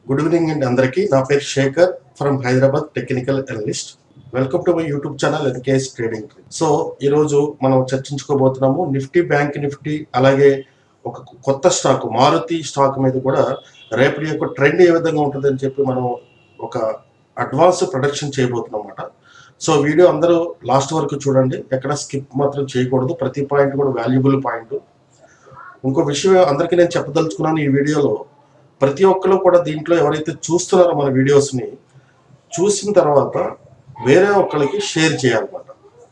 Good evening అండి అందరికీ నా పేరు Shekhar from Hyderabad technical analyst welcome to my YouTube channel NKS trading so ఈరోజు మనం చర్చించుకోబోతున్నాము నిఫ్టీ బ్యాంక్ నిఫ్టీ అలాగే ఒక కొత్త స్టాక్ మారుతి స్టాక్ మీద కూడా రేపటి యొక్క ట్రెండ్ ఏ విధంగా ఉంటుందని చెప్పి మనం ఒక అడ్వాన్స్ ప్రొడక్షన్ చేయబోతున్నాం అన్నమాట సో వీడియో అందరూ లాస్ట్ వరకు చూడండి ఎక్కడ స్కిప్ మాత్రం చేయకూడదు ప్రతి పాయింట్ కూడా వాల్యుబుల్ పాయింట్ ఇంకో విషయం అందరికీ నేను చెప్పదలుచుకున్నాను ఈ వీడియోలో ప్రతి ఒక్కరు కూడా దీంట్లో ఎవరైతే చూస్తున్నారో మన వీడియోస్ని చూసిన తర్వాత వేరే ఒక్కరికి షేర్ చేయాలన్నమాట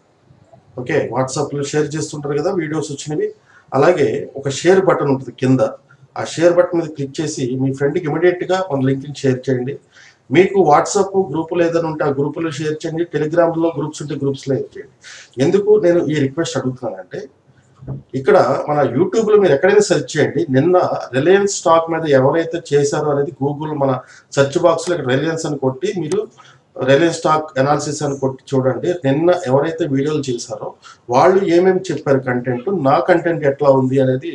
ఓకే వాట్సాప్లో షేర్ చేస్తుంటారు కదా వీడియోస్ వచ్చినవి అలాగే ఒక షేర్ బటన్ ఉంటుంది కింద ఆ షేర్ బటన్ మీద క్లిక్ చేసి మీ ఫ్రెండ్కి ఇమీడియట్గా మన లింక్ని షేర్ చేయండి మీకు వాట్సాప్ గ్రూపులు ఏదైనా ఉంటే ఆ గ్రూపులో షేర్ చేయండి టెలిగ్రామ్లో గ్రూప్స్ ఉంటే గ్రూప్స్లో షేర్ చేయండి ఎందుకు నేను ఈ రిక్వెస్ట్ అడుగుతున్నానంటే ఇక్కడ మన యూట్యూబ్ లో మీరు ఎక్కడైనా సెర్చ్ చేయండి నిన్న రిలయన్స్ స్టాక్ మీద ఎవరైతే చేశారో అనేది గూగుల్ మన సెర్చ్ బాక్స్ లో ఇక్కడ రిలయన్స్ అని కొట్టి మీరు రిలయన్స్ స్టాక్ అనాలిసిస్ అని కొట్టి చూడండి నిన్న ఎవరైతే వీడియోలు చేశారో వాళ్ళు ఏమేమి చెప్పారు కంటెంట్ నా కంటెంట్ ఎట్లా ఉంది అనేది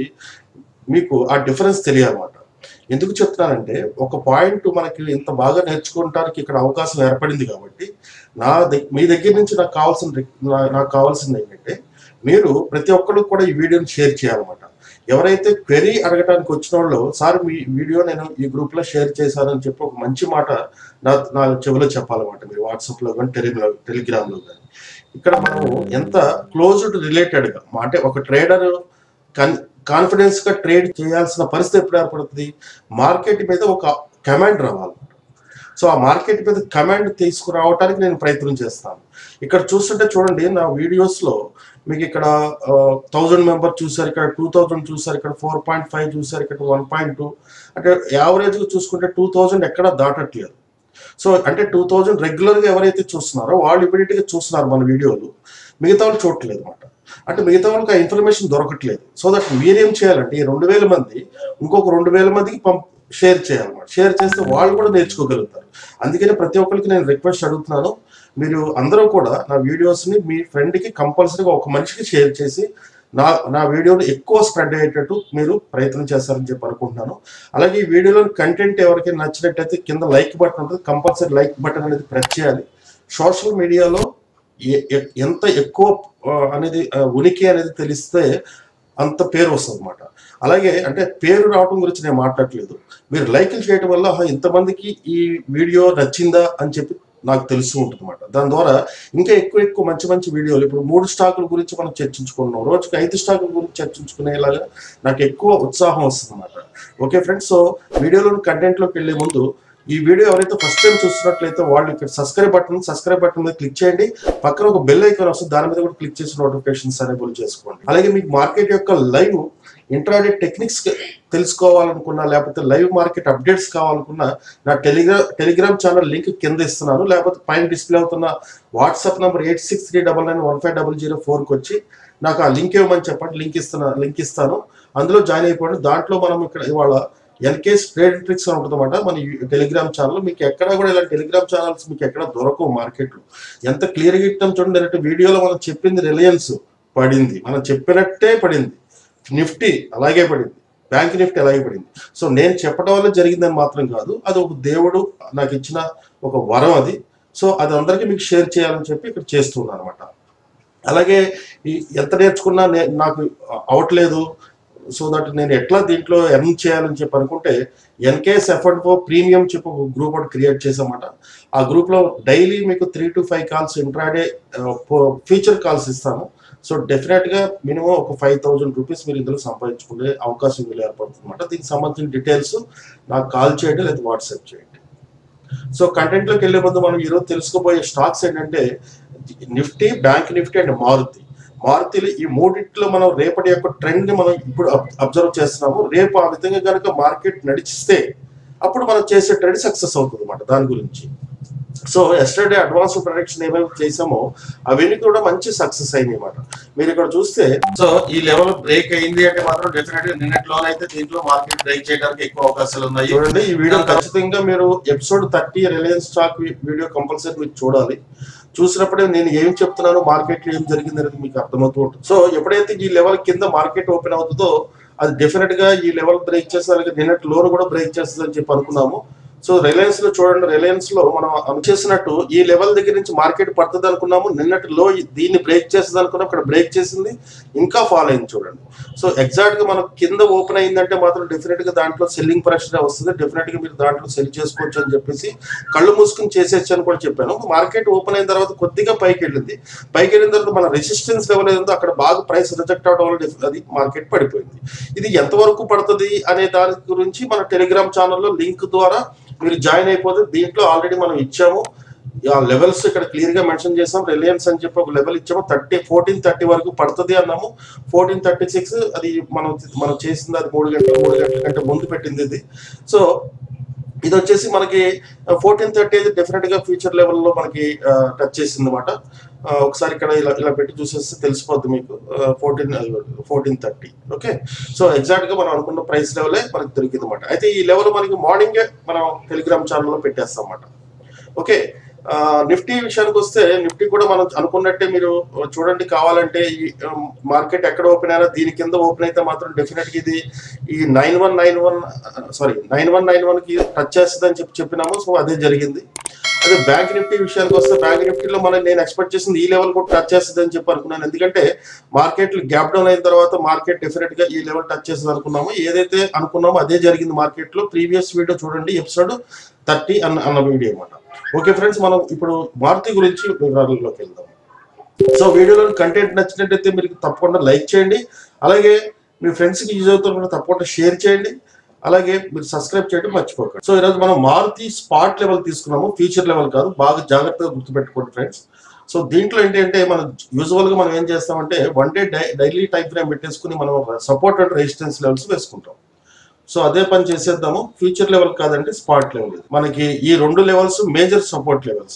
మీకు ఆ డిఫరెన్స్ తెలియాలన్నమాట ఎందుకు చెప్తున్నానంటే ఒక పాయింట్ మనకి ఇంత బాగా నేర్చుకోవడానికి ఇక్కడ అవకాశం ఏర్పడింది కాబట్టి నా దగ్- మీ దగ్గర నుంచి నాకు కావాల్సిన రిక్- నా- నాకు కావాల్సింది ఏంటంటే మీరు ప్రతి ఒక్కరు కూడా ఈ వీడియోని షేర్ చేయాలన్నమాట ఎవరైతే క్వెరీ అడగడానికి వచ్చిన వాళ్ళు సార్ మీ వీడియో నేను ఈ గ్రూప్ లో షేర్ చేశానని చెప్పి ఒక మంచి మాట నా నా చెవిలో చెప్పాలన్నమాట మీరు వాట్సాప్ లో కానీ టెలిగ్రా టెలిగ్రామ్ లో కానీ ఇక్కడ మనము ఎంత క్లోజ్డ్ రిలేటెడ్ గా మా- అంటే ఒక ట్రేడర్ కన్ కాన్ఫిడెన్స్ గా ట్రేడ్ చేయాల్సిన పరిస్థితి ఎప్పుడు ఏర్పడుతుంది మార్కెట్ మీద ఒక కమాండ్ రావాలి సో ఆ మార్కెట్ మీద కమాండ్ తీసుకురావడానికి నేను ప్రయత్నం చేస్తాను ఇక్కడ చూస్తుంటే చూడండి నా వీడియోస్ లో మీకు ఇక్కడ థౌజండ్ మెంబర్ చూసారు ఇక్కడ టూ థౌజండ్ చూసారు ఇక్కడ ఫోర్ పాయింట్ ఫైవ్ చూసారు ఇక్కడ వన్ పాయింట్ టూ అంటే యావరేజ్ గా చూసుకుంటే టూ థౌజండ్ ఎక్కడ దాటట్లేదు సో అంటే టూ థౌజండ్ రెగ్యులర్ గా ఎవరైతే చూస్తున్నారో వాళ్ళు ఇమీడియట్ గా చూస్తున్నారు మన వీడియోలు మిగతా వాళ్ళు చూడట్లేదు అనమాట అంటే మిగతా వాళ్ళకి ఆ ఇన్ఫర్మేషన్ దొరకట్లేదు సో దట్ మీరేం చేయాలంటే ఈ రెండు వేల మంది ఇంకొక రెండు వేల మందికి పంప్ షేర్ చేయాలన్నమాట షేర్ చేస్తే వాళ్ళు కూడా నేర్చుకోగలుగుతారు అందుకని ప్రతి ఒక్కరికి నేను రిక్వెస్ట్ అడుగుతున్నాను మీరు అందరూ కూడా నా వీడియోస్ని మీ ఫ్రెండ్కి కంపల్సరీగా ఒక మనిషికి షేర్ చేసి నా నా వీడియోని ఎక్కువ స్ప్రెడ్ అయ్యేటట్టు మీరు ప్రయత్నం చేస్తారని చెప్పి అనుకుంటున్నాను అలాగే ఈ వీడియోలోని కంటెంట్ ఎవరికైనా నచ్చినట్టయితే కింద లైక్ బటన్ ఉంటుంది కంపల్సరీ లైక్ బటన్ అనేది ప్రెస్ చేయాలి సోషల్ మీడియాలో ఎ- ఎ- ఎంత ఎక్కువ ఆ, అనేది ఆ, ఉనికి అనేది తెలిస్తే అంత పేరు వస్తుంది అనమాట అలాగే అంటే పేరు రావడం గురించి నేను మాట్లాడట్లేదు మీరు లైక్లు చేయడం వల్ల "ఆహా, ఇంతమందికి ఈ వీడియో నచ్చిందా అని చెప్పి నాకు తెలుస్తూ ఉంటుంది అనమాట దాని ద్వారా ఇంకా ఎక్కువ ఎక్కువ మంచి మంచి వీడియోలు ఇప్పుడు మూడు స్టాకుల గురించి మనం చర్చించుకున్నాం రోజుకి ఐదు స్టాకుల గురించి చర్చించుకునేలాగా నాకు ఎక్కువ ఉత్సాహం వస్తుంది అనమాట ఓకే ఫ్రెండ్స్ సో వీడియోలోని కంటెంట్లోకి వెళ్ళే ముందు ఈ వీడియో ఎవరైతే ఫస్ట్ టైం చూస్తున్నట్లయితే వాళ్ళు ఇక్కడ సబ్స్క్రైబ్ బటన్ సబ్స్క్రైబ్ బటన్ మీద క్లిక్ చేయండి పక్కన ఒక బెల్ ఐకాన్ వస్తుంది దాని మీద కూడా క్లిక్ చేసి నోటిఫికేషన్స్ అనేబుల్ చేసుకోండి అలాగే మీకు మార్కెట్ యొక్క లైవ్ ఇంట్రాడే టెక్నిక్స్ తెలుసుకోవాలనుకున్నా లేకపోతే లైవ్ మార్కెట్ అప్డేట్స్ కావాలనుకున్నా నా టెలిగ్రామ్ టెలిగ్రామ్ ఛానల్ లింక్ కింద ఇస్తున్నాను లేకపోతే పైన డిస్ప్లే అవుతున్న WhatsApp number eight six three double nine one five double zero ఫోర్కి వచ్చి నాకు ఆ లింక్ ఇవ్వమని చెప్పండి లింక్ ఇస్తున్నా లింక్ ఇస్తాను అందులో జాయిన్ అయిపోండి దాంట్లో మనం ఇక్కడ ఇవాళ ఎల్కేఎస్ ట్రేడ్ ట్రిక్స్ అని ఉంటుంది అనమాట మన యూ- టెలిగ్రామ్ ఛానల్ మీకు ఎక్కడ కూడా ఇలా టెలిగ్రామ్ ఛానల్స్ మీకు ఎక్కడ దొరకవు మార్కెట్లో ఎంత క్లియర్గా ఇట్టాం చూడండి డైరెక్ట్ వీడియోలో మనం చెప్పింది రిలయన్స్ పడింది మనం చెప్పినట్టే పడింది నిఫ్టీ అలాగే పడింది బ్యాంక్ నిఫ్టీ అలాగే పడింది సో నేను చెప్పడం వల్ల జరిగిందని మాత్రం కాదు అది ఒక దేవుడు నాకు ఇచ్చిన ఒక వరం అది సో అది అందరికీ మీకు షేర్ చేయాలని చెప్పి ఇక్కడ చేస్తున్నాను అనమాట అలాగే ఈ ఎంత నేర్చుకున్నా నే- నాకు అవట్లేదు సో దట్ నేను ఎట్లా దీంట్లో ఎర్న్ చేయాలని చెప్పి అనుకుంటే ఎన్కేఎస్ ఎఫర్ట్ ఫో ప్రీమియం చెప్పి ఒక గ్రూప్ ఒకటి క్రియేట్ చేసామట ఆ గ్రూప్లో డైలీ మీకు three to five calls intraday feature calls ఇస్తాను సో డెఫినెట్గా మినిమం ఒక ఫైవ్ థౌజండ్ రూపీస్ మీరు ఇందులో సంపాదించుకునే అవకాశం ఇందులో ఏర్పడుతుంది అనమాట దీనికి సంబంధించిన డీటెయిల్స్ నాకు కాల్ చేయండి లేదా వాట్సాప్ చేయండి సో కంటెంట్లోకి వెళ్ళే ముందు మనం ఈరోజు తెలుసుకోబోయే స్టాక్స్ ఏంటంటే Nifty bank Nifty and Maruti మారుతిలు ఈ మూడిట్లో మనం రేపటి యొక్క ట్రెండ్ ని మనం ఇప్పుడు అబ్జర్వ్ చేస్తున్నాము రేపు ఆ విధంగా కనుక మార్కెట్ నడిచిస్తే అప్పుడు మనం చేసే ట్రెండ్ సక్సెస్ అవుతుంది అన్నమాట దాని గురించి సో ఎస్టర్డే అడ్వాన్స్ ప్రొడక్షన్ ఏమేమి చేసామో అవన్నీ కూడా మంచి సక్సెస్ అయినాయి అన్నమాట మీరు ఇక్కడ చూస్తే సో ఈ లెవెల్ బ్రేక్ అయింది అంటే మాత్రం డెఫినెట్ గా నిన్నట్లోనే అయితే దీంట్లో మార్కెట్ బ్రేక్ చేయడానికి ఎక్కువ అవకాశాలు ఉన్నాయి చూడండి ఈ వీడియో ఖచ్చితంగా మీరు episode thirty Reliance stock video compulsory మీరు చూడాలి చూసినప్పుడే నేను ఏం చెప్తున్నాను మార్కెట్ లో ఏం జరిగింది అనేది మీకు అర్థమవుతూ ఉంటుంది సో ఎప్పుడైతే ఈ లెవెల్ కింద మార్కెట్ ఓపెన్ అవుతుందో అది డెఫినెట్ గా ఈ లెవెల్ బ్రేక్ చేస్తే అలాగే నిన్నటి లోన్ కూడా బ్రేక్ చేస్తుంది అని చెప్పి అనుకున్నాము సో రిలయన్స్ లో చూడండి రిలయన్స్ లో మనం అనుచేసినట్టు ఈ లెవెల్ దగ్గర నుంచి మార్కెట్ పడుతుంది అనుకున్నాము నిన్నటి లో దీన్ని బ్రేక్ చేస్తుంది అనుకున్నాం ఇక్కడ బ్రేక్ చేసింది ఇంకా ఫాల్ అయింది చూడండి సో ఎగ్జాక్ట్ గా మనం కింద ఓపెన్ అయిందంటే మాత్రం డెఫినెట్ గా దాంట్లో సెల్లింగ్ ప్రెషర్ వస్తుంది డెఫినెట్ గా మీరు దాంట్లో సెల్ చేసుకోవచ్చు అని చెప్పేసి కళ్ళు మూసుకుని చేసేచ్చు అని కూడా చెప్పాను మార్కెట్ ఓపెన్ అయిన తర్వాత కొద్దిగా పైకి వెళ్ళింది పైకి వెళ్ళిన తర్వాత మన రెసిస్టెన్స్ లెవెల్ ఏదో అక్కడ బాగా ప్రైస్ రిజెక్ట్ అవడం వల్ల def- అది మార్కెట్ పడిపోయింది ఇది ఎంతవరకు పడుతుంది అనే దాని గురించి మన టెలిగ్రామ్ ఛానల్లో లింక్ ద్వారా మీరు జాయిన్ అయిపోతే దీంట్లో ఆల్రెడీ మనం ఇచ్చాము ఆ లెవెల్స్ ఇక్కడ క్లియర్ గా మెన్షన్ చేసాం రిలయన్స్ అని చెప్పి ఒక లెవెల్ ఇచ్చాము థర్టీ ఫోర్టీన్ థర్టీ వరకు పడుతుంది అన్నాము ఫోర్టీన్ థర్టీ సిక్స్ అది మనం మనం చేసింది అది మూడు గంటలు మూడు గంటల కంటే ముందు పెట్టింది ఇది సో ఇది వచ్చేసి మనకి ఫోర్టీన్ థర్టీ అయితే డెఫినెట్ గా ఫ్యూచర్ లెవెల్లో మనకి టచ్ చేసింది అనమాట ఒకసారి ఇక్కడ ఇలా ఇలా పెట్టి చూసేస్తే తెలిసిపోద్ది మీకు fourteen fourteen thirty okay so exact గా మనం అనుకున్న ప్రైస్ లెవెలే మనకి దొరికింది అనమాట అయితే ఈ లెవెల్ మనకి మార్నింగే మనం టెలిగ్రామ్ ఛానల్లో పెట్టేస్తాం అన్నమాట ఓకే ఆ, నిఫ్టీ విషయానికి వస్తే నిఫ్టీ కూడా మనం అనుకున్నట్టే మీరు చూడండి కావాలంటే ఈ మార్కెట్ ఎక్కడ ఓపెన్ అయినా దీని కింద ఓపెన్ అయితే మాత్రం డెఫినెట్ గా ఇది ఈ nine one nine one sorry nine one nine one కి టచ్ చేస్తుంది అని చెప్పి చెప్పినాము సో అదే జరిగింది అదే బ్యాంక్ నిఫ్టీ విషయానికి వస్తే బ్యాంక్ నిఫ్టీలో మనం నేను ఎక్స్పెక్ట్ చేసింది ఈ లెవెల్ కూడా టచ్ చేస్తుంది అని చెప్పి అనుకున్నాను ఎందుకంటే మార్కెట్ గ్యాప్ డౌన్ అయిన తర్వాత మార్కెట్ డెఫినెట్ గా ఈ లెవెల్ టచ్ చేస్తుంది అనుకున్నాము ఏదైతే అనుకున్నామో అదే జరిగింది మార్కెట్ లో ప్రీవియస్ వీడియో చూడండి ఎపిసోడ్ థర్టీ అన్న అన్న వీడియో అన్నమాట ఓకే ఫ్రెండ్స్ మనం ఇప్పుడు మారుతి గురించి వివరాలలోకి వెళ్దాం సో వీడియోలో కంటెంట్ నచ్చినట్టయితే మీరు తప్పకుండా లైక్ చేయండి అలాగే మీ ఫ్రెండ్స్కి యూజ్ అవుతున్న తప్పకుండా షేర్ చేయండి అలాగే మీరు సబ్స్క్రైబ్ చేయడం మర్చిపోకండి సో ఈరోజు మనం మారుతి స్పాట్ లెవెల్ తీసుకున్నాము ఫ్యూచర్ లెవెల్ కాదు బాగా జాగ్రత్తగా గుర్తుపెట్టుకోండి ఫ్రెండ్స్ సో దీంట్లో ఏంటి అంటే మనం యూజువల్ గా మనం ఏం చేస్తామంటే one day daily time frame పెట్టేసుకుని మనం సపోర్ట్ అండ్ రెసిస్టెన్స్ లెవెల్స్ వేసుకుంటాం సో అదే పని చేసేద్దాము ఫ్యూచర్ లెవెల్ కాదంటే స్పాట్ లెవెల్ ఇది. మనకి ఈ రెండు levels major support levels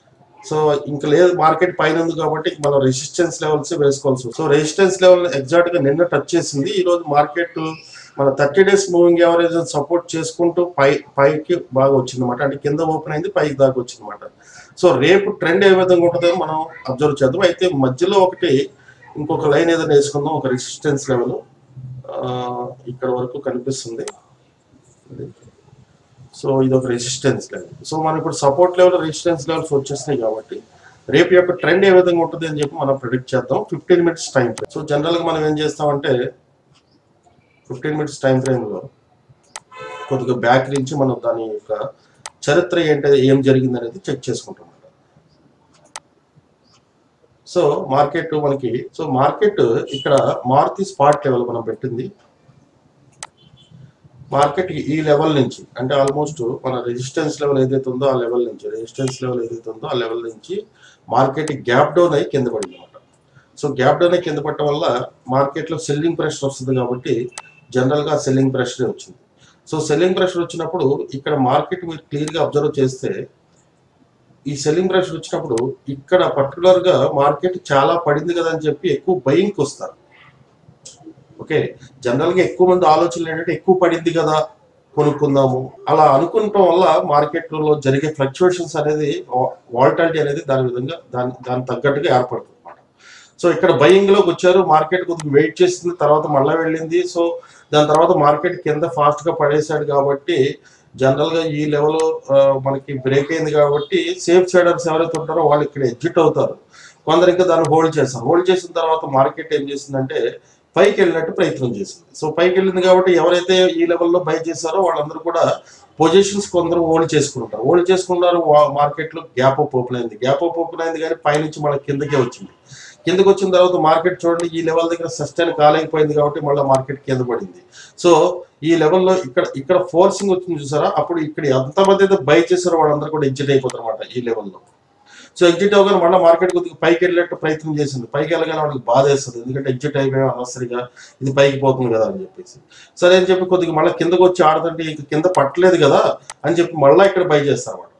so ఇంకా లేదు మార్కెట్ పైన ఉంది కాబట్టి మనం రెసిస్టెన్స్ లెవెల్స్ వేసుకోవాల్సి వస్తుంది. సో రెసిస్టెన్స్ లెవెల్ ఎగ్జాక్ట్ గా నిన్న టచ్ చేసింది ఈ రోజు మార్కెట్ మన thirty days moving average support చేసుకుంటూ పై పైకి బాగా వచ్చింది అనమాట అంటే కింద ఓపెన్ అయింది పైకి దాకా వచ్చింది అనమాట సో రేపు ట్రెండ్ ఏ విధంగా ఉంటుందో మనం అబ్జర్వ్ చేద్దాం అయితే మధ్యలో ఒకటి ఇంకొక లైన్ ఏదైనా వేసుకుందాం ఒక రెసిస్టెన్స్ లెవెల్ ఇక్కడ వరకు కనిపిస్తుంది సో ఇది ఒక రెసిస్టెన్స్ లెవెల్ సో మనం ఇప్పుడు సపోర్ట్ లెవెల్ రెసిస్టెన్స్ లెవెల్స్ వచ్చేసినాయి కాబట్టి రేపు యొక్క ట్రెండ్ ఏ విధంగా ఉంటుంది అని చెప్పి మనం ప్రిడిక్ట్ చేద్దాం fifteen minutes time frame so general గా మనం ఏం చేస్తామంటే ఫిఫ్టీన్ మినిట్స్ టైం ఫ్రేమ్ లో కొద్దిగా బ్యాక్ నుంచి మనం దాని యొక్క చరిత్ర ఏంటి ఏం జరిగింది అనేది చెక్ చేసుకుంటాం సో మార్కెట్ మనకి సో మార్కెట్ ఇక్కడ మారుతి స్పాట్ లెవెల్ మనం పెట్టింది మార్కెట్ ఈ లెవెల్ నుంచి అంటే ఆల్మోస్ట్ మన రెసిస్టెన్స్ లెవెల్ ఏదైతే ఉందో ఆ లెవెల్ నుంచి రెసిస్టెన్స్ లెవెల్ ఏదైతే ఉందో ఆ లెవెల్ నుంచి మార్కెట్ గ్యాప్ డౌన్ అయ్యి కింద పడింది అనమాట సో గ్యాప్ డౌన్ అయ్యి కింద పడటం వల్ల మార్కెట్లో సెల్లింగ్ ప్రెషర్ వస్తుంది కాబట్టి జనరల్గా సెల్లింగ్ ప్రెషరే వచ్చింది సో సెల్లింగ్ ప్రెషర్ వచ్చినప్పుడు ఇక్కడ మార్కెట్ మీరు క్లియర్గా అబ్జర్వ్ చేస్తే ఈ సెల్లింగ్ ప్రెషర్ వచ్చినప్పుడు ఇక్కడ పర్టికులర్ గా మార్కెట్ చాలా పడింది కదా అని చెప్పి ఎక్కువ బయింగ్ వస్తారు ఓకే జనరల్ గా ఎక్కువ మంది ఆలోచనలు ఏంటంటే ఎక్కువ పడింది కదా కొనుక్కుందాము అలా అనుకుంటాం వల్ల మార్కెట్ లో జరిగే ఫ్లక్చువేషన్స్ అనేది వాల్టాలిటీ అనేది దాని విధంగా దాని దాని తగ్గట్టుగా ఏర్పడుతుంది అనమాట సో ఇక్కడ బయింగ్ లోకి వచ్చారు మార్కెట్ కొద్దిగా వెయిట్ చేసింది తర్వాత మళ్ళీ వెళ్ళింది సో దాని తర్వాత మార్కెట్ కింద ఫాస్ట్ గా పడేశాడు కాబట్టి జనరల్ గా ఈ లెవెల్ మనకి బ్రేక్ అయింది కాబట్టి సేఫ్ ట్రేడర్స్ ఎవరైతే ఉంటారో వాళ్ళు ఇక్కడ ఎగ్జిట్ అవుతారు కొందరు ఇంకా దాన్ని హోల్డ్ చేస్తారు హోల్డ్ చేసిన తర్వాత మార్కెట్ ఏం చేసిందంటే పైకి వెళ్ళినట్టు ప్రయత్నం చేసింది సో పైకి వెళ్ళింది కాబట్టి ఎవరైతే ఈ లెవెల్లో బై చేశారో వాళ్ళందరూ కూడా పొజిషన్స్ కొందరు హోల్డ్ చేసుకుంటారు హోల్డ్ చేసుకున్నారు మార్కెట్ లో గ్యాప్ అప్ ఓపెన్ అయింది గ్యాప్ అప్ ఓపెన్ అయింది కానీ పైనుంచి మళ్ళీ కిందకే వచ్చింది కిందకి వచ్చిన తర్వాత మార్కెట్ చూడండి ఈ లెవెల్ దగ్గర సస్టైన్ కాలేకపోయింది కాబట్టి మళ్ళీ మార్కెట్ కింద పడింది సో ఈ లెవెల్లో ఇక్కడ ఇక్కడ ఫోర్సింగ్ వచ్చింది చూసారా అప్పుడు ఇక్కడ ఎంతమంది అయితే బై చేశారో వాళ్ళందరూ కూడా ఎగ్జిట్ అయిపోతారు అనమాట ఈ లెవెల్లో సో ఎగ్జిట్ అవగానే మళ్ళీ మార్కెట్ కొద్దిగా పైకి వెళ్ళేట్టు ప్రయత్నం చేసింది పైకి వెళ్ళగానే వాళ్ళకి బాధ వేస్తుంది ఎందుకంటే ఎగ్జిట్ అయిపోయాం అనవసరిగా ఇది పైకి పోతుంది కదా అని చెప్పేసి సరే అని చెప్పి కొద్దిగా మళ్ళీ కిందకు వచ్చి ఆడుతుంటే ఇక కింద పట్టలేదు కదా అని చెప్పి మళ్ళీ ఇక్కడ బై చేస్తారు అన్నమాట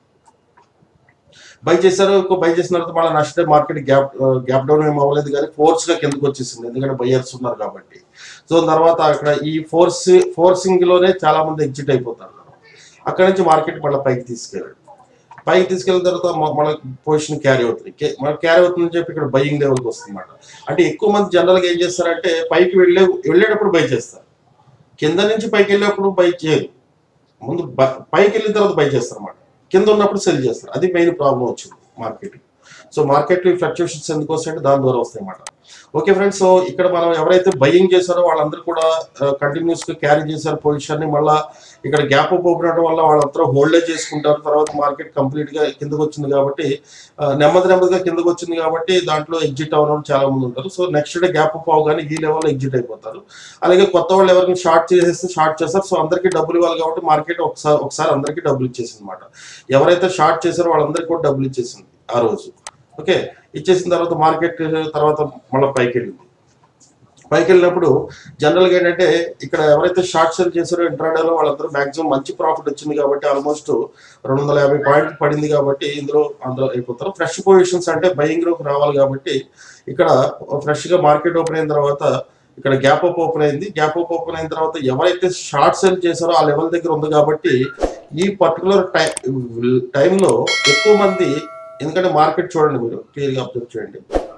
బై చేశారు ఎక్కువ బై చేసిన తర్వాత మళ్ళీ next day market gap gap down ఏం అవ్వలేదు కానీ ఫోర్స్ గా కిందకు వచ్చేసింది ఎందుకంటే బయ్యర్స్ ఉన్నారు కాబట్టి సో తర్వాత అక్కడ ఈ ఫోర్స్ ఫోర్సింగ్ లోనే చాలా మంది ఎగ్జిట్ అయిపోతారు అక్కడ నుంచి మార్కెట్ మళ్ళీ పైకి తీసుకెళ్ళాడు పైకి తీసుకెళ్ళిన తర్వాత మ- మన పొజిషన్ క్యారీ అవుతుంది కే- మనకి క్యారీ అవుతుందని చెప్పి ఇక్కడ బయింగ్ లెవెల్కి వస్తుంది అనమాట అంటే ఎక్కువ మంది జనరల్గా ఏం చేస్తారంటే పైకి వెళ్ళే వెళ్ళేటప్పుడు బై చేస్తారు కింద నుంచి పైకి వెళ్ళేటప్పుడు బై చేయరు ముందు బ- పైకి వెళ్ళిన తర్వాత బై చేస్తారు అన్నమాట కింద ఉన్నప్పుడు సెల్ చేస్తారు అది మెయిన్ ప్రాబ్లం వచ్చింది మార్కెట్ సో మార్కెట్ ఫ్లక్చుయేషన్స్ ఎందుకు వస్తాయంటే దాని ద్వారా వస్తాయి అన్నమాట ఓకే ఫ్రెండ్స్ సో ఇక్కడ మనం ఎవరైతే బయ్యింగ్ చేశారో వాళ్ళందరూ కూడా కంటిన్యూస్ గా క్యారీ చేశారు పొజిషన్ ని మళ్ళా ఇక్కడ గ్యాప్ అప్ ఓపెన్ అవడం వల్ల వాళ్ళందరూ హోల్డే చేసుకుంటారు తర్వాత మార్కెట్ కంప్లీట్ గా కిందకు వచ్చింది కాబట్టి ఆ, నెమ్మది నెమ్మదిగా కిందకు వచ్చింది కాబట్టి దాంట్లో ఎగ్జిట్ అవ్వడం చాలా మంది ఉంటారు so next day gap up అవగానే ఈ లెవెల్లో ఎగ్జిట్ అయిపోతారు అలాగే కొత్త వాళ్ళు ఎవరిని షార్ట్ చేసేస్తే షార్ట్ చేస్తారు సో అందరికీ డబ్బులు ఇవ్వాలి కాబట్టి మార్కెట్ ఒకసారి ఒకసారి అందరికీ డబ్బులు ఇచ్చేసింది అనమాట ఎవరైతే షార్ట్ చేశారో వాళ్ళందరికీ కూడా డబ్బులు ఇచ్చేసింది ఆ రోజు ఓకే ఇచ్చేసిన తర్వాత మార్కెట్ తర్వాత మళ్ళీ పైకి వెళ్ళింది పైకి వెళ్ళినప్పుడు జనరల్గా ఏంటంటే ఇక్కడ ఎవరైతే షార్ట్ సెల్ చేశారో ఇంట్రాడేలో వాళ్ళందరూ మాక్సిమం మంచి ప్రాఫిట్ వచ్చింది కాబట్టి ఆల్మోస్ట్ రెండు వందల యాభై పాయింట్ పడింది కాబట్టి ఇందులో అందరూ అయిపోతారు ఫ్రెష్ పొజిషన్స్ అంటే బయింగ్ లోకి రావాలి కాబట్టి ఇక్కడ ఫ్రెష్ గా మార్కెట్ ఓపెన్ అయిన తర్వాత ఇక్కడ గ్యాప్ అప్ ఓపెన్ అయింది గ్యాప్ అప్ ఓపెన్ అయిన తర్వాత ఎవరైతే షార్ట్ సెల్ చేశారో ఆ లెవెల్ దగ్గర ఉంది కాబట్టి ఈ పర్టికులర్ టైం టైంలో ఎక్కువ మంది ఎందుకంటే మార్కెట్ చూడండి మీరు క్లియర్గా అబ్జర్వ్ చేయండి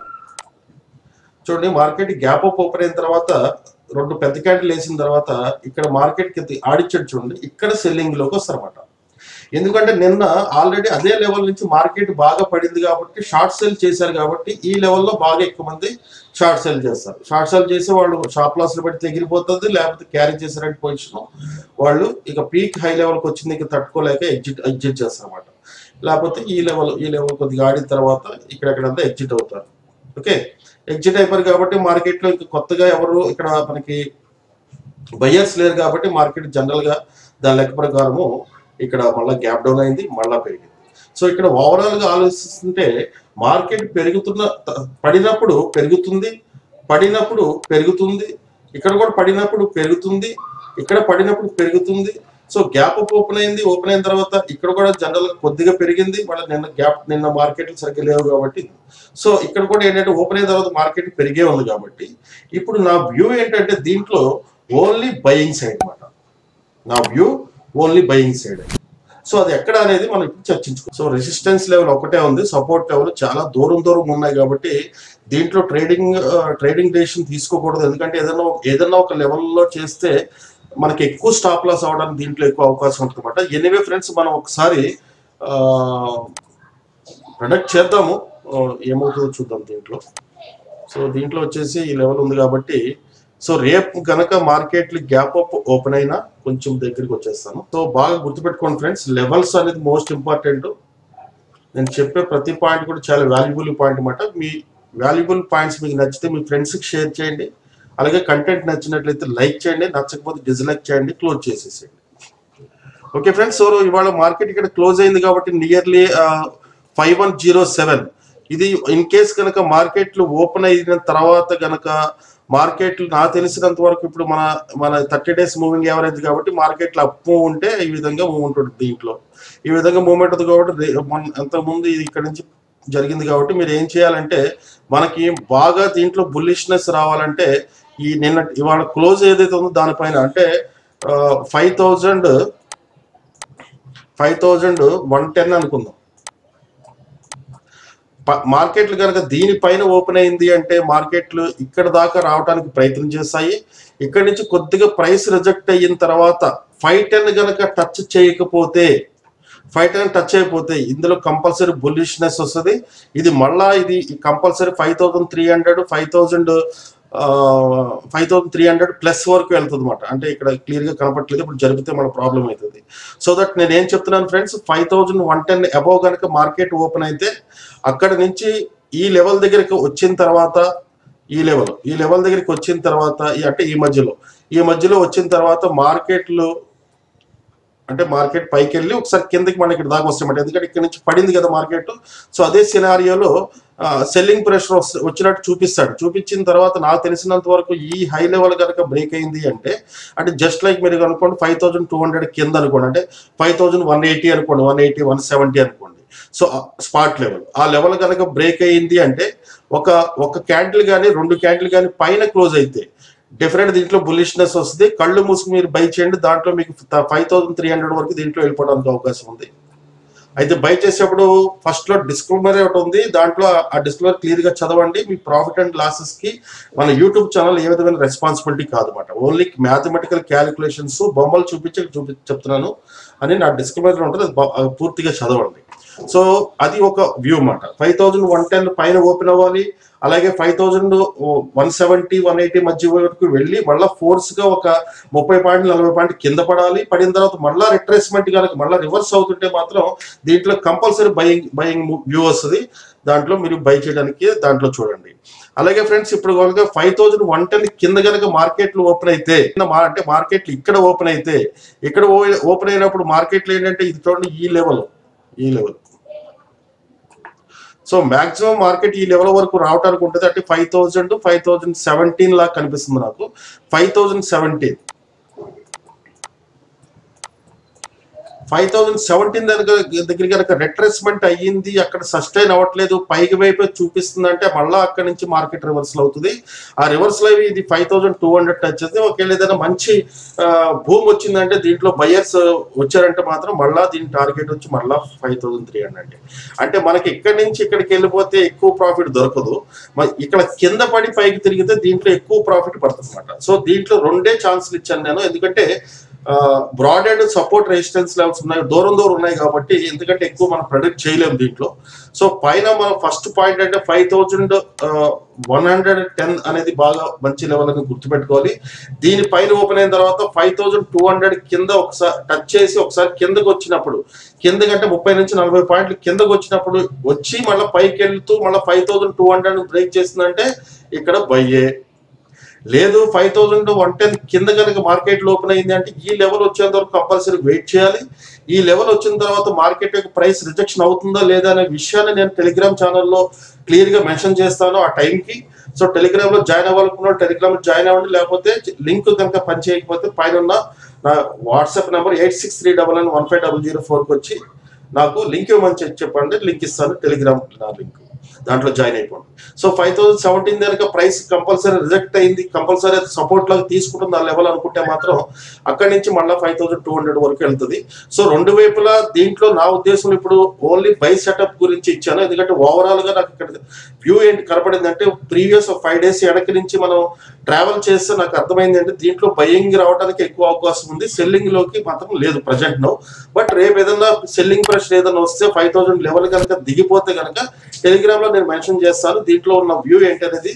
చూడండి మార్కెట్ గ్యాప్ అప్ ఓపెన్ అయిన తర్వాత రెండు పెద్ద క్యాండిల్ వేసిన తర్వాత ఇక్కడ మార్కెట్ కి ఆడిచ్చాడు చూడండి ఇక్కడ సెల్లింగ్ లోకి వస్తారన్నమాట ఎందుకంటే నిన్న ఆల్రెడీ అదే లెవెల్ నుంచి మార్కెట్ బాగా పడింది కాబట్టి షార్ట్ సెల్ చేశారు కాబట్టి ఈ లెవెల్లో బాగా ఎక్కువ మంది షార్ట్ సెల్ చేస్తారు షార్ట్ సెల్ చేసి వాళ్ళు షాప్ లాస్ బట్టి తెగిరిపోతుంది లేకపోతే క్యారీ చేసారంటే పొజిషన్ వాళ్ళు ఇక పీక్ హై లెవెల్కి వచ్చింది ఇక తట్టుకోలేక ఎగ్జిట్ ఎగ్జిట్ చేస్తారు అనమాట లేకపోతే ఈ లెవెల్ ఈ లెవెల్ కొద్దిగా ఆడిన తర్వాత ఇక్కడెక్కడంతా ఎగ్జిట్ అవుతారు ఓకే ఎగ్జిట్ అయిపోయారు కాబట్టి మార్కెట్లో ఇంకా కొత్తగా ఎవరు ఇక్కడ మనకి బయర్స్ లేరు కాబట్టి మార్కెట్ జనరల్ గా దాని లెక్క ప్రకారము ఇక్కడ మళ్ళీ గ్యాప్ డౌన్ అయింది మళ్ళా పెరిగింది సో ఇక్కడ ఓవరాల్ గా ఆలోచిస్తుంటే మార్కెట్ పెరుగుతున్న త- పడినప్పుడు పెరుగుతుంది పడినప్పుడు పెరుగుతుంది ఇక్కడ కూడా పడినప్పుడు పెరుగుతుంది ఇక్కడ పడినప్పుడు పెరుగుతుంది సో గ్యాప్ అప్ ఓపెన్ అయింది ఓపెన్ అయిన తర్వాత ఇక్కడ కూడా జనరల్ గా కొద్దిగా పెరిగింది మళ్ళీ నిన్న గ్యాప్ నిన్న మార్కెట్లు సరిగ్గా లేవు కాబట్టి సో ఇక్కడ కూడా ఏంటంటే ఓపెన్ అయిన తర్వాత మార్కెట్ పెరిగే ఉంది కాబట్టి ఇప్పుడు నా వ్యూ ఏంటంటే దీంట్లో ఓన్లీ బయింగ్ సైడ్ అన్నమాట నా view only buying side so అది ఎక్కడ అనేది మనం ఇప్పుడు చర్చించుకో సో రెసిస్టెన్స్ లెవెల్ ఒకటే ఉంది సపోర్ట్ లెవెల్ చాలా దూరం దూరం ఉన్నాయి కాబట్టి దీంట్లో ట్రేడింగ్ ట్రేడింగ్ డెసిషన్ తీసుకోకూడదు ఎందుకంటే ఏదైనా ఒక- ఏదైనా ఒక లెవెల్లో చేస్తే మనకి ఎక్కువ స్టాప్ లాస్ అవడానికి దీంట్లో ఎక్కువ అవకాశం ఉంటుంది అనమాట ఎనీవే ఫ్రెండ్స్ మనం ఒకసారి ప్రొడక్ట్ చేద్దాము ఆ, ఏమవుతుందో చూద్దాం దీంట్లో సో దీంట్లో వచ్చేసి ఈ లెవెల్ ఉంది కాబట్టి సో రేపు గనక మార్కెట్లు గ్యాప్ అప్ ఓపెన్ అయినా కొంచెం దగ్గరికి వచ్చేస్తాను సో బాగా గుర్తుపెట్టుకోండి ఫ్రెండ్స్ లెవెల్స్ అనేది మోస్ట్ ఇంపార్టెంట్ నేను చెప్పే ప్రతి పాయింట్ కూడా చాలా వాల్యుబుల్ పాయింట్ అన్నమాట మీ వాల్యుబుల్ పాయింట్స్ మీకు నచ్చితే మీ ఫ్రెండ్స్కి షేర్ చేయండి అలాగే కంటెంట్ నచ్చినట్లయితే లైక్ చేయండి నచ్చకపోతే డిస్లైక్ చేయండి క్లోజ్ చేసేసేయండి ఓకే ఫ్రెండ్స్ సో ఇవాళ మార్కెట్ ఇక్కడ క్లోజ్ అయింది కాబట్టి nearly five one zero seven ఇది ఇన్ కేస్ కనుక మార్కెట్లు ఓపెన్ అయిన తర్వాత కనుక మార్కెట్లు నాకు తెలిసినంత వరకు ఇప్పుడు మన మన థర్టీ డేస్ మూవింగ్ యావరేజ్ కాబట్టి మార్కెట్లు అప్ మూవ్ ఉంటే ఈ విధంగా మూవ్ ఉంటుంది దీంట్లో ఈ విధంగా మూవ్మెంట్ ఉంది కాబట్టి రే- మొన్న అంతకుముందు ఇది ఇక్కడ నుంచి జరిగింది కాబట్టి మీరు ఏం చేయాలంటే మనకి బాగా దీంట్లో బుల్లిష్నెస్ రావాలంటే ఈ నిన్న ఇవాళ క్లోజ్ ఏదైతే ఉందో దానిపైన అంటే five thousand five thousand one ten అనుకుందాం ప- మార్కెట్లు కనుక దీనిపైన ఓపెన్ అయింది అంటే మార్కెట్లు ఇక్కడ దాకా రావడానికి ప్రయత్నం చేస్తాయి ఇక్కడ నుంచి కొద్దిగా ప్రైస్ రిజెక్ట్ అయిన తర్వాత ఫైవ్ టెన్ కనుక టచ్ చేయకపోతే ఫైవ్ టెన్ టచ్ అయిపోతే ఇందులో కంపల్సరీ బుల్లిష్నెస్ వస్తుంది ఇది మళ్ళా ఇది compulsory five thousand three hundred five thousand five thousand three hundred plus వరకు వెళ్తుంది అనమాట అంటే ఇక్కడ క్లియర్ గా కనపట్లేదు ఇప్పుడు జరిపితే మన ప్రాబ్లం అవుతుంది సో దట్ నేను ఏం చెప్తున్నాను friends five thousand one ten above కనుక మార్కెట్ ఓపెన్ అయితే అక్కడ నుంచి ఈ లెవెల్ దగ్గరికి వచ్చిన తర్వాత ఈ లెవెల్ ఈ లెవెల్ దగ్గరికి వచ్చిన తర్వాత ఈ- అంటే ఈ మధ్యలో ఈ మధ్యలో వచ్చిన తర్వాత మార్కెట్లు అంటే మార్కెట్ పైకి వెళ్ళి ఒకసారి కిందకి మనకి ఇక్కడ దాకా వస్తామంట ఎందుకంటే ఇక్కడ నుంచి పడింది కదా మార్కెట్ సో అదే సినారియోలో సెల్లింగ్ ప్రెషర్ వచ్చినట్టు చూపిస్తాడు చూపించిన తర్వాత నాకు తెలిసినంత వరకు ఈ హై లెవెల్ కనుక బ్రేక్ అయింది అంటే అంటే జస్ట్ లైక్ మీరు అనుకోండి ఫైవ్ థౌసండ్ టూ హండ్రెడ్ కింద అనుకోండి అంటే ఫైవ్ థౌసండ్ వన్ ఎయిటీ అనుకోండి వన్ ఎయిటీ వన్ సెవెంటీ అనుకోండి సో స్పాట్ లెవెల్ ఆ లెవెల్ కనుక బ్రేక్ అయ్యింది అంటే ఒక ఒక క్యాండిల్ కానీ రెండు క్యాండిల్ కానీ పైన క్లోజ్ అయితే డెఫినెట్ దీంట్లో బులిష్నెస్ వస్తుంది కళ్ళు మూసుకు మీరు బై చేయండి దాంట్లో మీకు ఫైవ్ థౌసండ్ త్రీ హండ్రెడ్ వరకు దీంట్లో వెళ్ళిపోవడానికి అవకాశం ఉంది అయితే బై చేసేప్పుడు ఫస్ట్ లో డిస్క్లైమర్ ఒకటి ఉంది దాంట్లో ఆ డిస్క్లైమర్ క్లియర్ గా చదవండి మీ ప్రాఫిట్ అండ్ లాసెస్ కి మన యూట్యూబ్ ఛానల్ ఏ విధమైన రెస్పాన్సిబిలిటీ కాదన్నమాట ఓన్లీ మ్యాథమెటికల్ క్యాలిక్యులేషన్స్ బొమ్మలు చూపించి చూపి చెప్తున్నాను అని నా డిస్క్లైమర్ ఉంటుంది అది బా- అది పూర్తిగా చదవండి సో అది ఒక వ్యూ అన్నమాట ఫైవ్ థౌజండ్ వన్ టెన్ పైన ఓపెన్ అవ్వాలి అలాగే five thousand one seventy one eighty మధ్య వరకు వెళ్ళి మళ్ళీ ఫోర్స్ గా ఒక ముప్పై పాయింట్ నలభై పాయింట్ కింద పడాలి పడిన తర్వాత మళ్ళీ రిట్రేస్మెంట్ కనుక మళ్ళీ రివర్స్ అవుతుంటే మాత్రం దీంట్లో కంపల్సరీ బయింగ్ బయింగ్ వ్యూ వస్తుంది దాంట్లో మీరు బై చేయడానికి దాంట్లో చూడండి అలాగే ఫ్రెండ్స్ ఇప్పుడు కనుక ఫైవ్ థౌజండ్ వన్ టెన్ కింద కనుక మార్కెట్లు ఓపెన్ అయితే కింద మా- అంటే మార్కెట్లు ఇక్కడ ఓపెన్ అయితే ఇక్కడ ఓపెన్ అయినప్పుడు మార్కెట్లు ఏంటంటే ఇది చూడండి ఈ లెవెల్ ఈ లెవెల్ సో మాక్సిమం మార్కెట్ ఈ లెవెల్ వరకు రావడానికి ఉంటుంది అంటే five thousand five thousand seventeen లాగా కనిపిస్తుంది నాకు five thousand seventeen five thousand seventeen దగ్గర దగ్గర కనుక రిట్రేస్మెంట్ అయ్యింది అక్కడ సస్టైన్ అవ్వట్లేదు పైకి వైపు చూపిస్తుంది అంటే మళ్ళీ అక్కడ నుంచి మార్కెట్ రివర్సల్ అవుతుంది ఆ రివర్సల్ అవి ఇది five thousand two hundred touch అవుతుంది ఒకవేళ ఏదైనా మంచి భూమి వచ్చిందంటే దీంట్లో బయర్స్ వచ్చారంటే మాత్రం మళ్ళీ దీని టార్గెట్ వచ్చి మళ్ళీ ఫైవ్ థౌజండ్ త్రీ హండ్రెడ్ అంటే మనకి ఇక్కడి నుంచి ఇక్కడికి వెళ్ళిపోతే ఎక్కువ ప్రాఫిట్ దొరకదు మరి ఇక్కడ కింద పడి పైకి తిరిగితే దీంట్లో ఎక్కువ ప్రాఫిట్ పడుతుంది అనమాట సో దీంట్లో రెండే ఛాన్సులు ఇచ్చాను నేను ఎందుకంటే broad and support resistance levels ఉన్నాయి దూరం దూరం ఉన్నాయి కాబట్టి ఎందుకంటే ఎక్కువ మనం ప్రొడిక్ట్ చేయలేము దీంట్లో సో పైన మన ఫస్ట్ పాయింట్ అంటే five thousand one hundred ten అనేది బాగా మంచి లెవెల్ అని గుర్తుపెట్టుకోవాలి దీని పైన ఓపెన్ అయిన తర్వాత ఫైవ్ థౌజండ్ టూ హండ్రెడ్ కింద ఒకసారి టచ్ చేసి ఒకసారి కిందకు వచ్చినప్పుడు కిందకంటే ముప్పై నుంచి నలభై పాయింట్లు కిందకు వచ్చినప్పుడు వచ్చి మళ్ళీ పైకి వెళ్తూ మళ్ళీ five thousand two hundred break చేసిందంటే ఇక్కడ బయ్యే లేదు ఫైవ్ థౌజండ్ వన్ టెన్ కింద కనుక మార్కెట్ ఓపెన్ అయింది అంటే ఈ లెవెల్ వచ్చేంత వరకు కంపల్సరీ వెయిట్ చేయాలి ఈ లెవెల్ వచ్చిన తర్వాత మార్కెట్ యొక్క ప్రైస్ రిజెక్షన్ అవుతుందా లేదా అనే విషయాన్ని నేను టెలిగ్రామ్ ఛానల్లో క్లియర్ గా మెన్షన్ చేస్తాను ఆ టైంకి సో టెలిగ్రామ్ లో జాయిన్ అవ్వాలనుకున్న టెలిగ్రామ్ లో జాయిన్ అవ్వండి లేకపోతే లింక్ కనుక పని చేయకపోతే పైన ఉన్న నా WhatsApp number eight six three double nine one five double zero ఫోర్కి వచ్చి నాకు లింక్ ఇవ్వమని చెప్పి చెప్పండి లింక్ ఇస్తాను టెలిగ్రామ్ నా లింక్ దాంట్లో జాయిన్ అయిపోండి సో ఫైవ్ థౌసండ్ సెవెంటీన్ కనుక ప్రైస్ కంపల్సరీ రిజెక్ట్ అయింది కంపల్సరీ సపోర్ట్ లాగా తీసుకుంటుంది ఆ లెవెల్ అనుకుంటే మాత్రం అక్కడి నుంచి మళ్ళీ ఫైవ్ థౌసండ్ టూ హండ్రెడ్ వరకు వెళ్తుంది సో రెండు వైపులా దీంట్లో నా ఉద్దేశం ఇప్పుడు ఓన్లీ బై సెటప్ గురించి ఇచ్చాను ఎందుకంటే ఓవరాల్ గా నాకు ఇక్కడ వ్యూ ఏంటి కనపడింది అంటే ప్రీవియస్ ఫైవ్ డేస్ వెనక్కి నుంచి మనం ట్రావెల్ చేస్తే నాకు అర్థమైంది అంటే దీంట్లో బయింగ్ రావడానికి ఎక్కువ అవకాశం ఉంది సెల్లింగ్ లోకి మాత్రం లేదు ప్రజెంట్ నో బట్ రేపు ఏదైనా సెల్లింగ్ ప్రెషర్ ఏదైనా వస్తే ఫైవ్ థౌసండ్ లెవెల్ కనుక దిగిపోతే కనుక టెలిగ్రామ్ లో నేను మెన్షన్ చేస్తాను దీంట్లో ఉన్న వ్యూ ఏంటి అనేది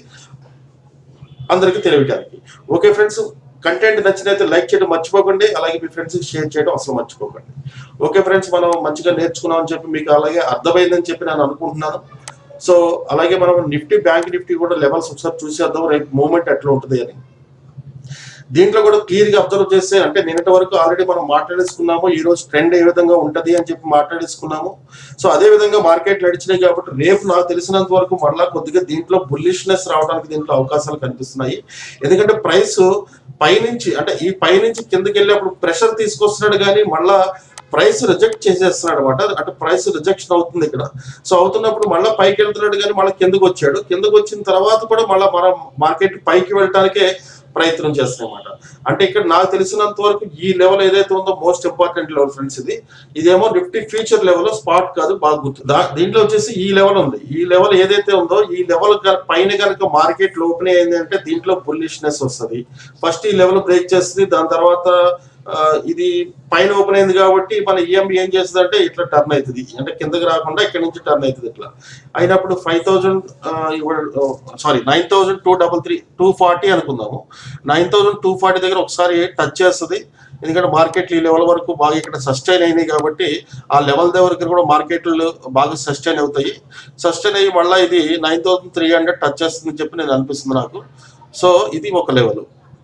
అందరికీ తెలియటానికి ఓకే ఫ్రెండ్స్ కంటెంట్ నచ్చినైతే లైక్ చేయడం మర్చిపోకండి అలాగే మీ ఫ్రెండ్స్కి షేర్ చేయడం అసలు మర్చిపోకండి ఓకే ఫ్రెండ్స్ మనం మంచిగా నేర్చుకున్నాం అని చెప్పి మీకు అలాగే అర్థమైందని చెప్పి నేను అనుకుంటున్నాను సో అలాగే మనం నిఫ్టీ బ్యాంక్ నిఫ్టీ కూడా లెవెల్స్ ఒకసారి చూసేద్దాం రేపు మూమెంట్ ఎట్లా ఉంటుంది అని దీంట్లో కూడా క్లియర్ గా అబ్జర్వ్ చేస్తే అంటే నిన్నటి వరకు ఆల్రెడీ మనం మాట్లాడేసుకున్నాము ఈ రోజు ట్రెండ్ ఏ విధంగా ఉంటది అని చెప్పి మాట్లాడేసుకున్నాము సో అదే విధంగా మార్కెట్ నడిచినాయి కాబట్టి రేపు నాకు తెలిసినంత వరకు మళ్ళా కొద్దిగా దీంట్లో బుల్లిష్నెస్ రావడానికి దీంట్లో అవకాశాలు కనిపిస్తున్నాయి ఎందుకంటే ప్రైస్ పైనుంచి అంటే ఈ పైనుంచి కిందకి వెళ్ళేప్పుడు ప్రెషర్ తీసుకొస్తున్నాడు కానీ మళ్ళా ప్రైస్ రిజెక్ట్ చేసేస్తున్నాడు అనమాట అంటే ప్రైస్ రిజెక్షన్ అవుతుంది ఇక్కడ సో అవుతున్నప్పుడు మళ్ళీ పైకి వెళ్తున్నాడు కానీ మళ్ళీ కిందకు వచ్చాడు కిందకు వచ్చిన తర్వాత కూడా మళ్ళీ మనం మార్కెట్ పైకి వెళ్ళటానికే ప్రయత్నం చేస్తామన్నమాట అంటే ఇక్కడ నాకు తెలిసినంత వరకు ఈ లెవెల్ ఏదైతే ఉందో మోస్ట్ ఇంపార్టెంట్ లెవెల్ ఫ్రెండ్స్ ఇది ఇదేమో నిఫ్టీ ఫ్యూచర్ లెవెల్ స్పాట్ కాదు బాగా గుర్తు దా- దీంట్లో వచ్చేసి ఈ లెవెల్ ఉంది ఈ లెవెల్ ఏదైతే ఉందో ఈ లెవెల్ పైన కనుక మార్కెట్ ఓపెన్ అయింది అంటే దీంట్లో బుల్లిష్నెస్ వస్తుంది ఫస్ట్ ఈ లెవెల్ బ్రేక్ చేస్తుంది దాని తర్వాత ఆ, ఇది పైన ఓపెన్ అయింది కాబట్టి మన ఈఎంబి ఏం చేస్తుంది అంటే ఇట్లా టర్న్ అవుతుంది అంటే కిందకి రాకుండా ఇక్కడ నుంచి టర్న్ అవుతుంది ఇట్లా అయినప్పుడు five thousand sorry nine thousand two double three two forty అనుకుందాము నైన్ థౌజండ్ టూ ఫార్టీ దగ్గర ఒకసారి టచ్ చేస్తుంది ఎందుకంటే మార్కెట్లు ఈ లెవెల్ వరకు బాగా ఇక్కడ సస్టైన్ అయినాయి కాబట్టి ఆ లెవెల్ దగ్గర కూడా మార్కెట్లు బాగా సస్టైన్ అవుతాయి సస్టైన్ అయ్యి మళ్ళీ ఇది nine thousand three hundred touch చేస్తుందని చెప్పి నేను అనిపిస్తుంది నాకు సో ఇది ఒక లెవెల్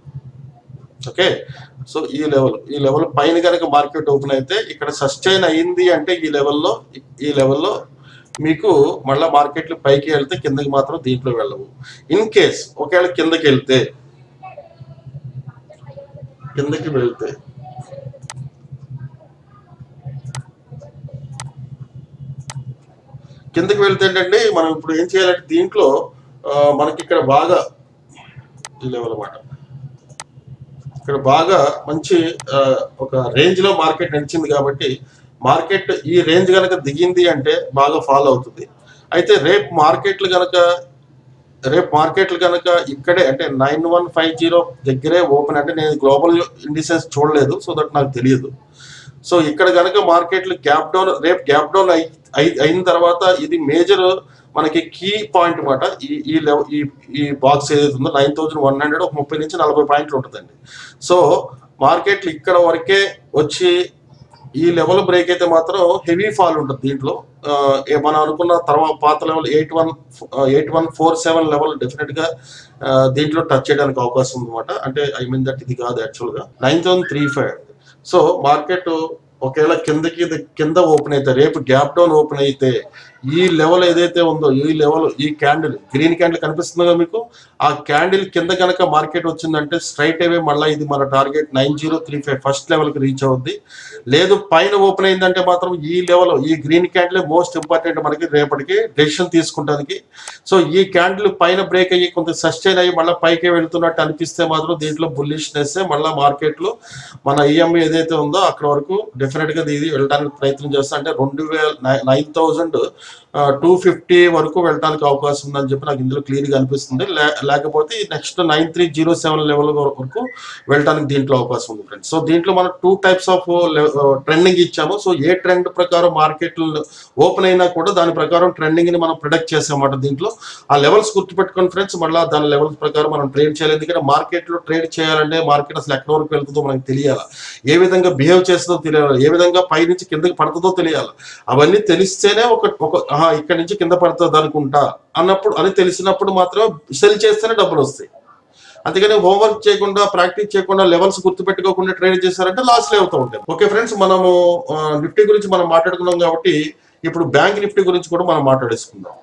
ఓకే సో ఈ లెవెల్ ఈ లెవెల్ పైన కనుక మార్కెట్ ఓపెన్ అయితే ఇక్కడ సస్టైన్ అయ్యింది అంటే ఈ లెవెల్లో ఈ లెవెల్లో మీకు మళ్ళీ మార్కెట్లు పైకి వెళ్తే కిందకి మాత్రం దీంట్లో వెళ్ళవు ఇన్ కేస్ ఒకవేళ కిందకి వెళ్తే కిందకి వెళ్తే కిందకి వెళ్తే ఏంటంటే మనం ఇప్పుడు ఏం చేయాలంటే దీంట్లో ఆ, మనకి ఇక్కడ బాగా ఈ లెవెల్ అన్నమాట ఇక్కడ బాగా మంచి ఆ, ఒక రేంజ్ లో మార్కెట్ నడిచింది కాబట్టి మార్కెట్ ఈ రేంజ్ కనుక దిగింది అంటే బాగా ఫాలో అవుతుంది అయితే రేపు మార్కెట్లు కనుక రేపు మార్కెట్లు కనుక ఇక్కడే అంటే నైన్ వన్ ఫైవ్ జీరో దగ్గరే ఓపెన్ అంటే నేను గ్లోబల్ ఇండిసెస్ చూడలేదు సో దట్ నాకు తెలియదు సో ఇక్కడ కనుక మార్కెట్లు గ్యాప్ డౌన్ రేపు గ్యాప్ డౌన్ అయి అయి- అయిన తర్వాత ఇది మేజర్ మనకి కీ పాయింట్ అనమాట ఈ ఈ లెవెల్ ఈ ఈ బాక్స్ ఏదైతే ఉందో నైన్ థౌజండ్ వన్ హండ్రెడ్ ఒక ముప్పై నుంచి నలభై పాయింట్లు ఉంటుందండి సో మార్కెట్లు ఇక్కడ వరకే వచ్చి ఈ లెవెల్ బ్రేక్ అయితే మాత్రం హెవీ ఫాల్ ఉంటుంది దీంట్లో ఆ, ఏ మనం అనుకున్న తర్వాత పాత level eight one eight one four seven level definite గా ఆ, దీంట్లో టచ్ చేయడానికి అవకాశం ఉందన్నమాట అంటే ఐ మీన్ దట్ ఇది కాదు యాక్చువల్ గా nine thousand three five so market ఒకవేళ కిందకి ఇది కింద ఓపెన్ అయితే రేపు గ్యాప్ డౌన్ ఓపెన్ అయితే ఈ లెవెల్ ఏదైతే ఉందో ఈ లెవెల్ ఈ క్యాండిల్ గ్రీన్ క్యాండిల్ కనిపిస్తుంది కదా మీకు ఆ క్యాండిల్ కింద కనుక మార్కెట్ వచ్చిందంటే స్ట్రైట్ అవే మళ్ళీ ఇది మన target nine zero three five first level కి రీచ్ అవుద్ది లేదు పైన ఓపెన్ అయిందంటే మాత్రం ఈ లెవెల్ ఈ గ్రీన్ క్యాండిల్ మోస్ట్ ఇంపార్టెంట్ మనకి రేపటికి డెసిషన్ తీసుకుంటానికి సో ఈ క్యాండిల్ పైన బ్రేక్ అయ్యి కొంత సస్టైన్ అయ్యి మళ్ళీ పైకి వెళ్తున్నట్టు అనిపిస్తే మాత్రం దీంట్లో బుల్లిష్నెస్ మళ్ళీ మార్కెట్ లో మన ఈఎంఐ ఏదైతే ఉందో అక్కడ వరకు డెఫినెట్ గా ఇది వెళ్ళడానికి ప్రయత్నం చేస్తా అంటే రెండు వేల నైన్ థౌజండ్ టూ ఫిఫ్టీ వరకు వెళ్ళడానికి అవకాశం ఉందని చెప్పి నాకు ఇందులో క్లియర్ గా అనిపిస్తుంది లే- లేకపోతే next nine three zero seven level వరకు వెళ్ళడానికి దీంట్లో అవకాశం ఉంది ఫ్రెండ్స్ సో దీంట్లో మనం టూ టైప్స్ ఆఫ్ ట్రెండింగ్ ఇచ్చాము సో ఏ ట్రెండ్ ప్రకారం మార్కెట్ ఓపెన్ అయినా కూడా దాని ప్రకారం ట్రెండింగ్ ని మనం ప్రొడక్ట్ చేసామన్నమాట దీంట్లో ఆ లెవెల్స్ గుర్తుపెట్టుకోండి ఫ్రెండ్స్ మళ్ళీ దాని లెవెల్స్ ప్రకారం మనం ట్రేడ్ చేయాలి ఎందుకంటే మార్కెట్ లో ట్రేడ్ చేయాలంటే మార్కెట్ అసలు ఎక్కడ వరకు వెళ్తుందో మనకు తెలియాలి ఏ విధంగా బిహేవ్ చేస్తుందో తెలియాలి ఏ విధంగా పై నుంచి కిందకి పడుతుందో తెలియాలి అవన్నీ తెలిస్తేనే ఒక ఒక ఆహా, ఇక్కడ నుంచి కింద పడుతుంది అనుకుంటా అన్నప్పుడు అని తెలిసినప్పుడు మాత్రం సెల్ చేస్తేనే డబ్బులు వస్తాయి అందుకని హోంవర్క్ చేయకుండా ప్రాక్టీస్ చేయకుండా లెవెల్స్ గుర్తుపెట్టుకోకుండా ట్రేడ్ చేశారంటే లాస్ అవుతూ ఉంటాయి ఓకే ఫ్రెండ్స్ మనము నిఫ్టీ గురించి మనం మాట్లాడుకున్నాం కాబట్టి ఇప్పుడు బ్యాంక్ నిఫ్టీ గురించి కూడా మనం మాట్లాడేసుకుందాం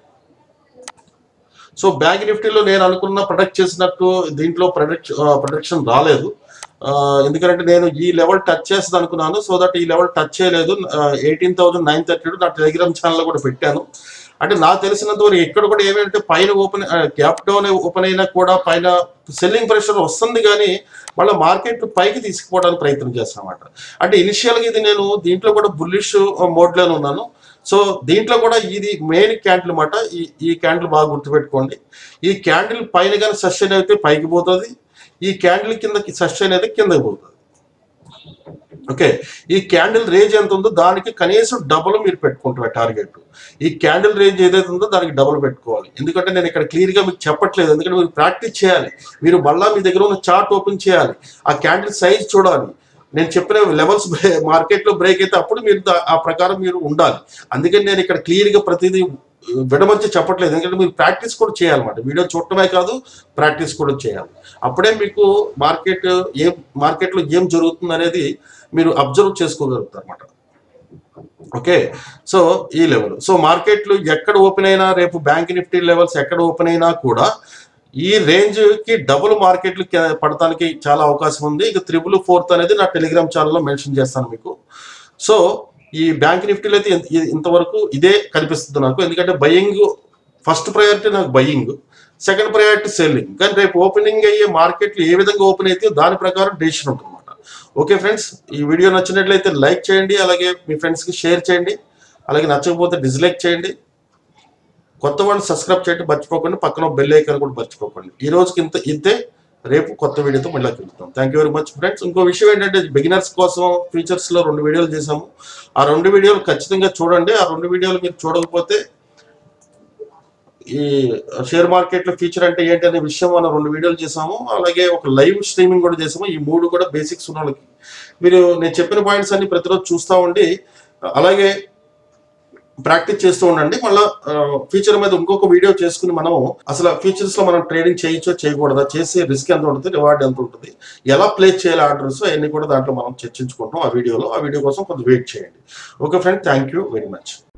సో బ్యాంక్ నిఫ్టీలో నేను అనుకున్న ప్రొడక్ట్ చేసినట్టు దీంట్లో ప్రొడక్ట్ ప్రొడక్షన్ రాలేదు ఆ, ఎందుకంటే నేను ఈ లెవెల్ టచ్ చేస్తుంది అనుకున్నాను సో దట్ ఈ లెవెల్ టచ్ చేయలేదు ఎయిటీన్ థౌసండ్ నైన్ థర్టీ నా టెలిగ్రామ్ ఛానల్ కూడా పెట్టాను అంటే నాకు తెలిసినంత వరకు ఇక్కడ కూడా ఏమంటే పైన ఓపెన్ గ్యాప్ డౌన్ ఓపెన్ అయినా కూడా పైన సెల్లింగ్ ప్రెషర్ వస్తుంది కానీ మళ్ళీ మార్కెట్ పైకి తీసుకుపోవడానికి ప్రయత్నం చేస్తానమాట అంటే ఇనిషియల్గా ఇది నేను దీంట్లో కూడా బుల్లిష్ మోడ్లోనే ఉన్నాను సో దీంట్లో కూడా ఇది మెయిన్ క్యాండిల్ అన్నమాట ఈ ఈ క్యాండిల్ బాగా గుర్తుపెట్టుకోండి ఈ క్యాండిల్ పైన కానీ సస్టైన్ అయితే పైకి పోతుంది ఈ క్యాండిల్ కిందకి సస్టైన్ అయితే కిందకి పోతుంది ఓకే ఈ క్యాండిల్ రేంజ్ ఎంత ఉందో దానికి కనీసం డబుల్ మీరు పెట్టుకుంటారు టార్గెట్ ఈ క్యాండిల్ రేంజ్ ఏదైతే ఉందో దానికి డబుల్ పెట్టుకోవాలి ఎందుకంటే నేను ఇక్కడ క్లియర్ గా మీకు చెప్పట్లేదు ఎందుకంటే మీరు ప్రాక్టీస్ చేయాలి మీరు మళ్ళా మీ దగ్గర ఉన్న చార్ట్ ఓపెన్ చేయాలి ఆ క్యాండిల్ సైజ్ చూడాలి నేను చెప్పిన లెవెల్స్ మార్కెట్ లో బ్రేక్ అయితే అప్పుడు మీరు దా- ఆ ప్రకారం మీరు ఉండాలి అందుకని నేను ఇక్కడ క్లియర్ గా ప్రతిదీ విడమర్చి చెప్పట్లేదు ఎందుకంటే మీరు ప్రాక్టీస్ కూడా చేయాలన్నమాట వీడియో చూడటమే కాదు ప్రాక్టీస్ కూడా చేయాలి అప్పుడే మీకు మార్కెట్ ఏం మార్కెట్లో ఏం జరుగుతుంది అనేది మీరు అబ్జర్వ్ చేసుకోగలుగుతారు అనమాట ఓకే సో ఈ లెవెల్ సో మార్కెట్లు ఎక్కడ ఓపెన్ అయినా రేపు బ్యాంక్ నిఫ్టీ లెవెల్స్ ఎక్కడ ఓపెన్ అయినా కూడా ఈ రేంజ్ కి డబుల్ మార్కెట్లు కే- పడటానికి చాలా అవకాశం ఉంది ఇక త్రిబుల్ ఫోర్త్ అనేది నా టెలిగ్రామ్ ఛానల్లో మెన్షన్ చేస్తాను మీకు సో ఈ బ్యాంక్ నిఫ్టీలో అయితే ఇంత- ఇది- ఇంతవరకు ఇదే కనిపిస్తుంది నాకు ఎందుకంటే బయింగ్ ఫస్ట్ ప్రయారిటీ నాకు బయింగ్ సెకండ్ ప్రయారిటీ సెల్లింగ్ కానీ రేపు ఓపెనింగ్ అయ్యే మార్కెట్లు ఏ విధంగా ఓపెన్ అయితే దాని ప్రకారం డెసిషన్ ఉంటుంది ఓకే ఫ్రెండ్స్ ఈ వీడియో నచ్చినట్లయితే లైక్ చేయండి అలాగే మీ ఫ్రెండ్స్కి షేర్ చేయండి అలాగే నచ్చకపోతే డిస్లైక్ చేయండి కొత్త వాళ్ళు సబ్స్క్రైబ్ చేయడం మర్చిపోకండి పక్కన బెల్ ఐకాన్ కూడా మర్చిపోకండి ఈ రోజుకి ఇంత ఇంతే రేపు కొత్త వీడియోతో మళ్ళీ కలుగుతాం thank you very much friends ఇంకో విషయం ఏంటంటే బిగినర్స్ కోసం ఫీచర్స్ లో రెండు వీడియోలు చేసాము ఆ రెండు వీడియోలు ఖచ్చితంగా చూడండి ఆ రెండు వీడియోలు మీరు చూడకపోతే ఈ షేర్ మార్కెట్ లో ఫీచర్ అంటే ఏంటి అనే విషయం మనం రెండు వీడియోలు చేసాము అలాగే ఒక లైవ్ స్ట్రీమింగ్ కూడా చేసాము ఈ మూడు కూడా బేసిక్స్ ఉన్న వాళ్ళకి మీరు నేను చెప్పిన పాయింట్స్ అన్ని ప్రతిరోజు చూస్తూ ఉండి అలాగే ప్రాక్టీస్ చేస్తూ ఉండండి మళ్ళీ ఫ్యూచర్ మీద ఇంకొక వీడియో చేసుకుని మనము అసలు ఫ్యూచర్స్ లో మనం ట్రేడింగ్ చేయొచ్చో చేయకూడదా చేసే రిస్క్ ఎంత ఉంటుంది రివార్డ్ ఎంత ఉంటుంది ఎలా ప్లే చేయాలి ఆర్డర్స్ అవన్నీ కూడా దాంట్లో మనం చర్చించుకుంటాం ఆ వీడియోలో ఆ వీడియో కోసం కొంచెం వెయిట్ చేయండి okay friend thank you very much